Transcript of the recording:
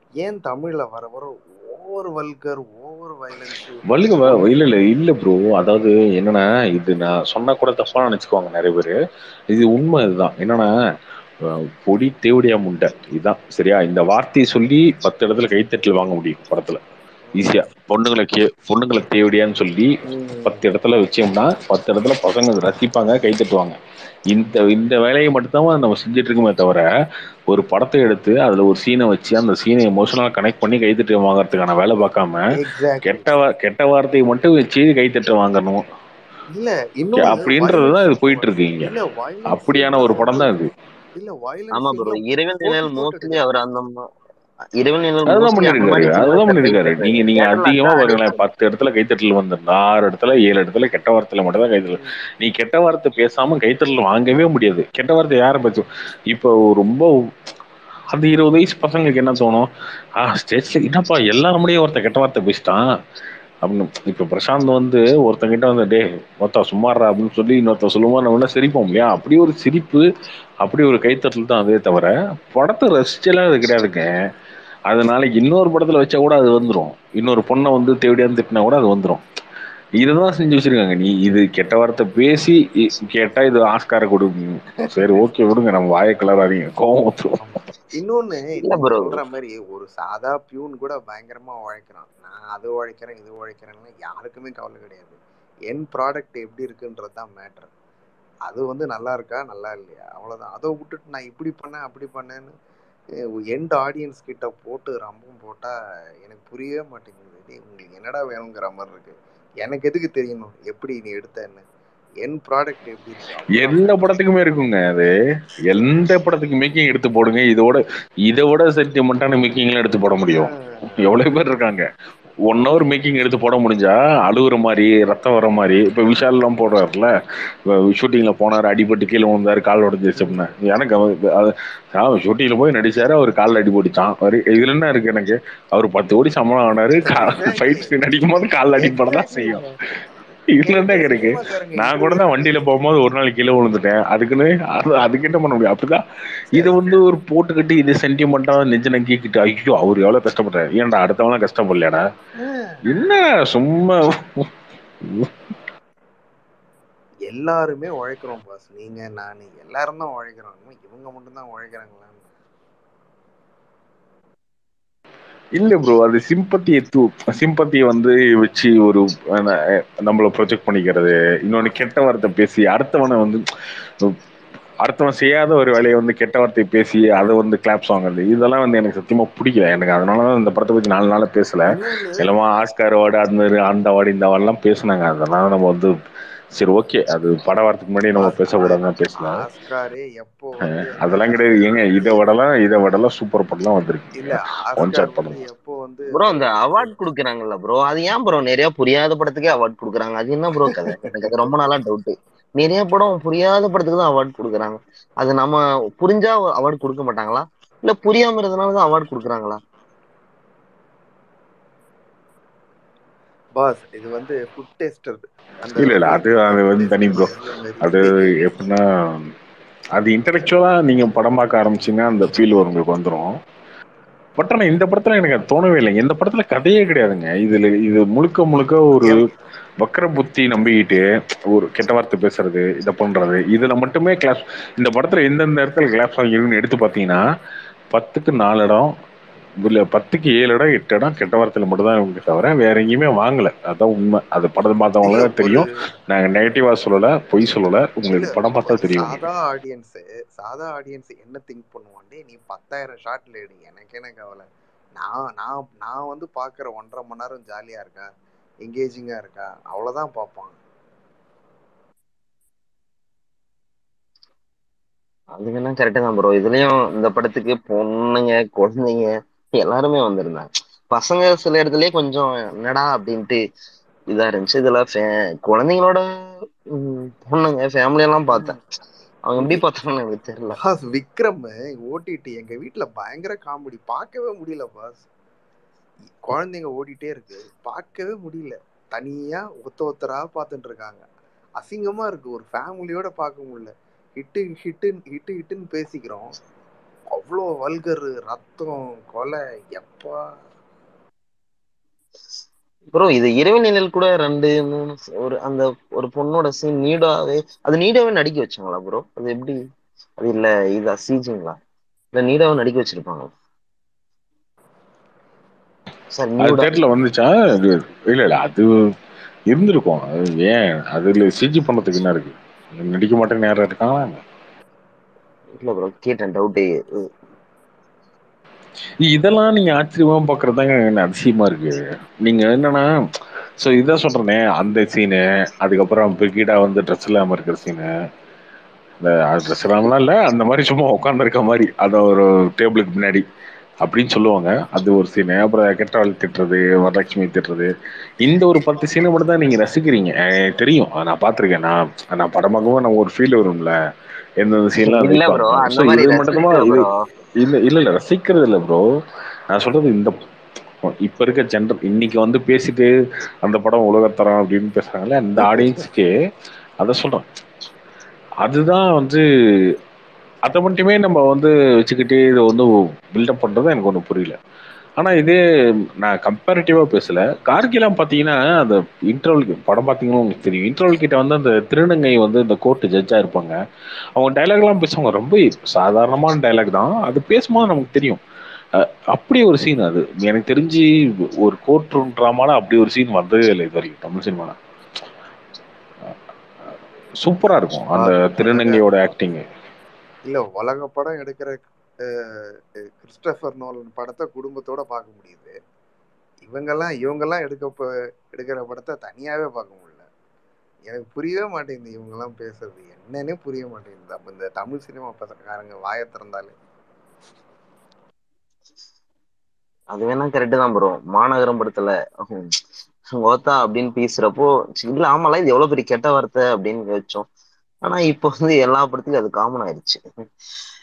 ஏன் தமிழ்ல வர வர ஓவர் வல்கர் ஓவர் வயலன்ஸ் வள்ளுக வ- இல்ல இல்ல இல்ல ப்ரோ அதாவது என்னன்னா இது நான் சொன்னா கூட தப்பா நினைச்சுக்குவாங்க நிறைய பேரு இது உண்மை இதுதான் என்னன்னா அஹ், பொடி தேவடியா முண்டை இதுதான் சரியா இந்த வார்த்தையை சொல்லி பத்து இடத்துல கைத்தட்டல் வாங்க முடியும் படத்துல ஈஸியா பொண்ணுங்களை கே பொண்ணுங்களை தேவடியான்னு சொல்லி பத்து இடத்துல வச்சோம்னா பத்து இடத்துல பசங்க ரசிப்பாங்க கை தட்டுவாங்க இந்த இந்த வேலையை மட்டும்தான் நம்ம செஞ்சுட்டு இருக்கோமே தவிர ஒரு படத்தை எடுத்து அதுல ஒரு சீனை வச்சு அந்த சீனை எமோஷனலா கனெக்ட் பண்ணி கைத்தட்டு வாங்குறதுக்கான வேலை பார்க்காம எக்ஸாக்ட்லி கெட்ட வா- கெட்ட வார்த்தையை மட்டும் வச்சு கைத்தட்ட வாங்கணும் இல்ல இன்னொன்னு அப்படின்றதுதான் இது violence போயிட்டு இருக்கு இங்க இல்ல violence அப்படியான ஒரு படம் தான் இது இல்ல violence ஆமா ப்ரோ எல்லாம் இரவில் போட்டி நிழல் போட்டு மோஸ்ட்லி எடுக்கிறாங்க. அவர் அந்த ம- இரவில் நிழல் அதுதான் mostly அந்த பண்ணிருக்காரு மாதிரி அதுதான் சினிமாக்கள் பண்ணிருக்காரு கைத்தட்டல். நீங்க நீங்க கேரளா அதிகமா தான் பாருங்களேன் அடிக்கடி. பத்து இடத்துல கைத்தட்டல் வந்துடும் ஆறு இடத்துல ஏழு இடத்துல கெட்ட வார்த்தையில மட்டும் தான் கைத்தட்டல் நீ கெட்ட வார்த்தை பேசாம கைத்தட்டல் வாங்கவே முடியாது கெட்ட வார்த்தை யாரை பேசும் இப்போ ரொம்ப அந்த இருபது வயசு பசங்களுக்கு என்ன தோணும் ஆ ஸ்டேஜ்ல என்னப்பா எல்லாரும் முடியும் ஒருத்தன் கெட்ட வார்த்தை பேசிட்டான் அப்படின்னு இப்ப பிரசாந்த் வந்து ஒருத்தங்கிட்ட வந்து டே மொத்தம் சும்மாறா அப்படின்னு சொல்லி இன்னொருத்தன் சொல்லுவோம் நம்ம என்ன சிரிப்போம் இல்லையா அப்படி ஒரு சிரிப்பு அப்படி ஒரு கைத்தட்டல் தான் அதே தவிர படத்தை ரசிச்செல்லாம் அது கிடையாதுங்க அதனால இன்னொரு படத்துல வச்சா கூட அது வந்துரும் இன்னொரு பொண்ணை வந்து தேவையான திட்டினா கூட அது வந்துரும் இதுதான் செஞ்சு வச்சிருக்காங்க நீ இது கெட்ட வார்த்தை பேசி இ- கேட்டா இது ஆஸ்கார கொடுங்க சரி ஓகே விடுங்க நம்ம வாயை கிளறாதீங்க கோவம் வந்துரும் இன்னொன்னு இல்ல நீங்க bro. சொல்ற மாதிரி ஒரு சாதா பியூன் கூட பயங்கரமா உழைக்கிறான் நான் அது உழைக்கிறேன் இது உழைக்கிறேன்னு யாருக்குமே கவலை கிடையாது என் ப்ராடக்ட் எப்படி இருக்குன்றது தான் மேட்டர் அது வந்து நல்லா இருக்கா நல்லா இல்லையா அவ்வளவுதான் அதை விட்டுட்டு நான் இப்படி பண்ணேன் அப்படி பண்ணேன்னு எண்ட் ஆடியன்ஸ் கிட்ட போட்டு ரம்பம் போட்டா எனக்கு புரியவே மாட்டேங்குது டேய், உங்களுக்கு என்னடா வேணுங்கிற மாதிரி இருக்கு எனக்கு எதுக்கு தெரியணும் எப்படி நீ எடுத்தேன்னு என் ப்ராடக்ட் எப்படி இருக்கு அவ்வளவுதான் எந்த படத்துக்குமே இருக்குங்க அது எந்த படத்துக்கு மேக்கிங் எடுத்து போடுங்க இதோட இதை விட சென்டிமெண்டான மேக்கிங்லாம் எடுத்து போட முடியும் எவ்வளவு பேர் இருக்காங்க ஒன் ஹவர் மேக்கிங் எடுத்து போட முடிஞ்சா அழுகுற மாதிரி ரத்தம் வர மாதிரி இப்ப விஷால் எல்லாம் போடுறாருல ஷூட்டிங்ல போனாரு அடிபட்டு கீழே விழுந்தாரு கால் உடஞ்சிருச்சு அப்படின்னா எனக்கு அவ- அது ஷூட்டிங்ல போய் நடிச்சாரு அவர் காலில் அடிபட்டுச்சான் அவரு- இதுல என்ன இருக்கு எனக்கு அவர் பத்து கோடி சம்பளம் ஆனாரு ஃபைட் சீன் அடிக்கும் போது காலில் அடிப்பட தான் செய்யும் இதுல என்ன இருக்கு நான் கூட தான் வண்டியில போகும்போது ஒரு நாள் கீழே விழுந்துட்டேன் அதுக்குன்னு அது அதுக்கு என்ன பண்ண முடியும் அப்படிதான் இதை வந்து ஒரு போட்டுக்கிட்டு இது சென்டிமெண்டா நெஞ்ச நக்கிக்கிட்டு ஐயோ அவர் எவ்வளவு கஷ்டப்படுறாரு ஏன்டா அடுத்தவங்க கஷ்டப்படலையாடா என்ன சும்மா எல்லாருமே உழைக்கிறோம் பாஸ் நீங்க நான் எல்லாரும் தான் உழைக்கிறோம் இன்னும் இவங்க மட்டும் தான் உழைக்கிறாங்களான்னு இல்ல ப்ரோ அது சிம்பத்தியை தூ சிம்பத்தியை வந்து வச்சு ஒரு அஹ், நம்மள ப்ரொஜெக்ட் பண்ணிக்கிறது இன்னொன்னு கெட்ட வார்த்தை பேசி அடுத்தவனை வந்து அடுத்தவன் செய்யாத ஒரு வேலையை வந்து கெட்ட வார்த்தை பேசி அதை வந்து கிளாப்ஸ் வாங்குறது இதெல்லாம் வந்து எனக்கு சத்தியமா பிடிக்கல எனக்கு அதனால தான் இந்த படத்தை பத்தி நாலு நாளா பேசல இன்னொன்னு எல்லாமே ஆஸ்கார் அவார்டு அந்த அந்த அவார்டு இந்த அவார்டுலாம் பேசுனாங்க அதனால நம்ம வந்து சரி ஓகே அது பட வரதுக்கு முன்னாடி நம்ம பேசக்கூடாதுன்னு பேசல ஆஸ்காரே எப்போ அஹ், வந்து அதெல்லாம் கிடையாது ஏங்க இதை விடலாம் இதை விடலாம் சூப்பர் படம்லாம் வந்திருக்கு இல்ல ஒன் ஆஸ்கார் ஷாட் படம் வந்து எப்போ வந்து ப்ரோ அந்த அவார்ட் குடுக்குறாங்கல்ல ப்ரோ அது ஏன் ப்ரோ நிறைய புரியாத படத்துக்கே அவார்ட் குடுக்குறாங்க அது என்ன ப்ரோ கதை எனக்கு அது ரொம்ப நாளா டவுட் நிறைய படம் புரியாத படத்துக்கு தான் அவார்ட் குடுக்குறாங்க அது நம்ம புரிஞ்சா அவார்ட் கொடுக்க மாட்டாங்களா இல்ல புரியாம இருந்தனால தான் அவார்ட் குடுக்குறாங்களா பாஸ் இது வந்து ஃபுட் டெஸ்டர் அந்த இல்ல இல்ல அது அது வந்து தனி ப்ரோ அது எப்படின்னா அது இன்டலெக்சுவலா நீங்க படம் பார்க்க ஆரம்பிச்சீங்கன்னா அந்த ஃபீல் உங்களுக்கு வந்துடும் பட் ஆனா இந்த படத்துல எனக்கு அது தோணவே இல்லைங்க இந்த படத்துல கதையே கிடையாதுங்க இதுல இது முழுக்க முழுக்க ஒரு வக்கர புத்தி நம்பிக்கிட்டு ஒரு கெட்ட வார்த்தை பேசுறது இதை பண்றது இதுல மட்டுமே கிளாஸ் இந்த படத்துல எந்தெந்த இடத்துல கிளாஸ் ஆகிருக்குன்னு எடுத்து பாத்தீங்கன்னா பத்துக்கு நாலு இடம் இல்ல பத்துக்கு ஏழு இடம் எட்டு இடம் கெட்ட வார்த்தையில மட்டும் தான் இவங்க தவிர வேற எங்கேயுமே வாங்கல அதான் உண்மை அது படத்தை பார்த்தவங்களுக்கு தெரியும் நாங்க நெகட்டிவா சொல்லல பொய் சொல்லல உங்களுக்கு படம் பார்த்தா தெரியும் சாதா ஆடியன்ஸ் சாதா ஆடியன்ஸ் என்ன திங்க் பண்ணுவான் டேய் நீ பத்தாயிரம் ஷாட்ல எடு எனக்கு என்ன கவலை நான் நான் நான் வந்து பாக்குற ஒன்றரை மணி நேரம் ஜாலியா இருக்கா எங்கேஜிங்கா இருக்கா அவ்வளவுதான் பார்ப்பான் அது வேணா கரெக்ட் தான் ப்ரோ இதுலயும் இந்த படத்துக்கு பொண்ணுங்க குழந்தைங்க எல்லாருமே வந்திருந்தாங்க பசங்க சில இடத்துலயே கொஞ்சம் என்னடா அப்படின்ட்டு இதா இருந்துச்சு இதுல fa- குழந்தைங்களோட ம், பொண்ணுங்க ஃபேமிலி எல்லாம் பார்த்தேன் அவங்க எப்படி பார்த்தாங்கன்னு எனக்கு தெரியல பாஸ் விக்ரம் ஓடிடி எங்க வீட்ல பயங்கர காமெடி பார்க்கவே முடியல பாஸ் குழந்தைங்க ஓடிட்டே இருக்கு பார்க்கவே முடியல தனியா ஒத்த ஒத்தரா பார்த்துட்டு இருக்காங்க அசிங்கமா இருக்கு ஒரு ஃபேமிலியோட பார்க்க முடியல ஹிட்டு ஹிட்டு ஹிட்டு ஹிட்டுன்னு பேசிக்கிறோம் அவ்வளோ வல்கரு ரத்தம் கொலை எப்பா ப்ரோ இது இரவு நிழல் கூட ரெண்டு மூணு ஒரு அந்த ஒரு பொண்ணோட சீன் நீடாவே அது நீடாவே நடிக்க வச்சாங்களா ப்ரோ அது எப்படி அது இல்ல இதா சீஜிங்களா இல்ல நீடாவே நடிக்க வச்சிருப்பாங்க சார் அது நியூடா தேட்டர்ல வந்துச்சா இது இல்ல இல்ல அது இருந்திருக்கும் அது ஏன் அதுல சிஜி பண்ணதுக்கு என்ன இருக்கு நடிக்க மாட்டேன்னு யாரும் இருக்காங்களா என்ன? இல்ல ப்ரோ கேட்டேன் டவுட்டே இதெல்லாம் நீங்க ஆச்சரியமா பாக்குறதாங்க என்ன அதிசயமா இருக்கு நீங்க என்னன்னா சோ இதான் சொல்றேனே அந்த சீனு அதுக்கப்புறம் பிரிகிடா வந்து ட்ரெஸ் இல்லாம இருக்கிற சீனு இந்த ட்ரெஸ் இல்லாமலாம் இல்ல அந்த மாதிரி சும்மா உட்கார்ந்து இருக்க மாதிரி அத ஒரு டேபிளுக்கு முன்னாடி அப்படின்னு சொல்லுவாங்க அது ஒரு சீனு அப்புறம் கெட்டவாள் திட்டுறது வரலட்சுமி திட்டுறது இந்த ஒரு பத்து சீனை மட்டும் தான் நீங்க ரசிக்கிறீங்க எனக்கு தெரியும் அதை நான் பார்த்திருக்கேன் நான் நான் படம் பார்க்கும்போது நான் ஒரு ஃபீல் வரும்ல எந்தெந்த சீன்லாம் இல்ல வைப்பாங்க ப்ரோ அந்த ஸோ மாதிரி இது மட்டுமா ரசிக்கல இது ப்ரோ இல்ல இல்ல இல்ல ரசிக்கிறது இல்ல ப்ரோ நான் சொல்றது இந்த இப்ப இருக்க ஜென்ரல் இன்னைக்கு வந்து பேசிட்டு அந்த படம் உலகத்தரம் அப்படின்னு பேசுறாங்கல்ல அந்த ஆடியன்ஸ்க்கு அத சொல்றேன் அதுதான் வந்து அதை மட்டுமே நம்ம வந்து வச்சுக்கிட்டு இதை வந்து பில்டப் பண்றது எனக்கு ஒன்றும் புரியல ஆனா இதே நான் கம்பேரிட்டிவா பேசல கார்கிலாம் பாத்தீங்கன்னா அந்த இன்டர்வல் படம் பாத்தீங்கன்னா உங்களுக்கு தெரியும் இன்டர்வல் கிட்ட வந்து அந்த திருநங்கை வந்து இந்த கோர்ட்டு ஜட்ஜா இருப்பாங்க அவங்க டைலாக் எல்லாம் பேசுவாங்க ரொம்ப சாதாரணமான டைலாக் தான் அது பேசும்போது நமக்கு தெரியும் அஹ் அப்படி ஒரு சீன் அது எனக்கு தெரிஞ்சு ஒரு கோர்ட் ரூம் ட்ராமால அப்படி ஒரு சீன் வந்ததே இல்லை இது வரைக்கும் தமிழ் சினிமால சூப்பரா இருக்கும் அந்த உலக திருநங்கையோட ஆக்டிங் இல்ல உலக படம் எடுக்கிற அஹ், கிறிஸ்டபர் நோலன் படத்தை குடும்பத்தோட பார்க்க முடியுது இவங்கெல்லாம் இவங்கெல்லாம் எடுக்க ப- எடுக்கிற படத்தை தனியாவே பார்க்க முடியல எனக்கு புரியவே மாட்டேங்குது இவங்கெல்லாம் பேசுறது என்னன்னே புரிய மாட்டேங்குது அப்ப இந்த தமிழ் சினிமா பசக்காரங்க வாயை திறந்தாலே அது வேணா கரெக்ட் தான் ப்ரோ மாநகரம் படத்துல ஓத்தா அப்படின்னு பேசுறப்போ இல்ல ஆமால இது எவ்வளவு பெரிய கெட்ட வார்த்தை அப்படின்னு யோசிச்சோம் ஆனா இப்போ வந்து எல்லா படத்துலயும் அது காமன் ஆயிடுச்சு